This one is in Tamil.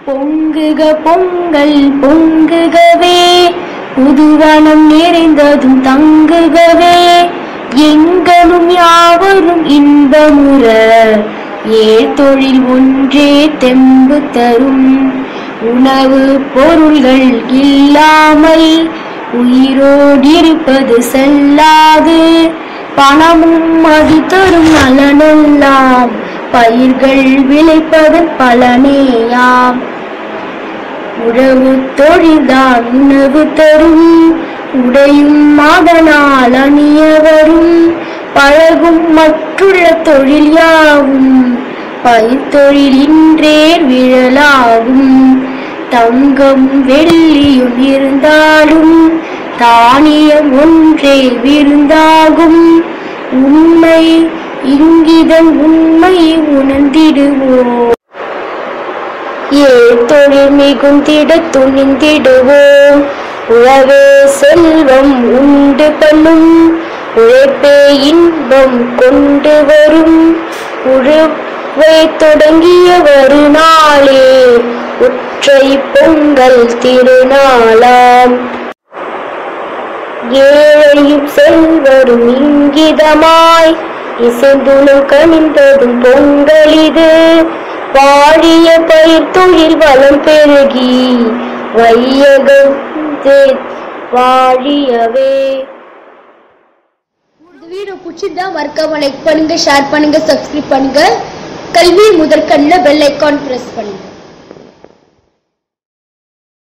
பொங்குக பொங்கல் பொங்குகவே புதுவனம் நிறைந்ததும் தங்குகவே எங்களும் யாவரும் இன்பமுற ஏழ் தொழில் ஒன்றே தெம்பு தரும் உணவு பொருள்கள் இல்லாமல் உயிரோடிருப்பது செல்லாது பணமும் அது தரும் நலனெல்லாம் பயிர்கள் விளைப்பதன் பலனேயாம் உழவு தொழில்தான் உணவு தரும் உடையும் அதனால் அணிய வரும் பழகும் மற்றுள்ள தொழில் யாவும் பயிர் தொழிலின்றே விழலாகும் தங்கம் வெள்ளியும் இருந்தாலும் தானியம் ஒன்றே விருந்தாகும் உண்மை இங்கிதம் உண்மை உணர்ந்திடுவோம் ஏ தொழில் மிகுந்திட துணிந்திடுவோம் உழவே செல்வம் உண்டு பண்ணும் உழைப்பே இன்பம் கொண்டு வரும் உழவை தொடங்கிய ஒரு நாளே உற்றை பொங்கல் திருநாளாம் ஏழையும் செல்வரும் இங்கிதமாய் இசைந்துளும் கனிந்ததும் பொங்கலிது வாழிய பயிர் தொழில் வளம் பெருகி வையகம் வாழியவே இந்த வீடியோ பிடிச்சிருந்தா மறக்காம லைக் பண்ணுங்க ஷேர் பண்ணுங்க சப்ஸ்கிரைப் பண்ணுங்க கல்வி முதற்கண்ணில் பெல் ஐக்கான் பிரஸ் பண்ணுங்க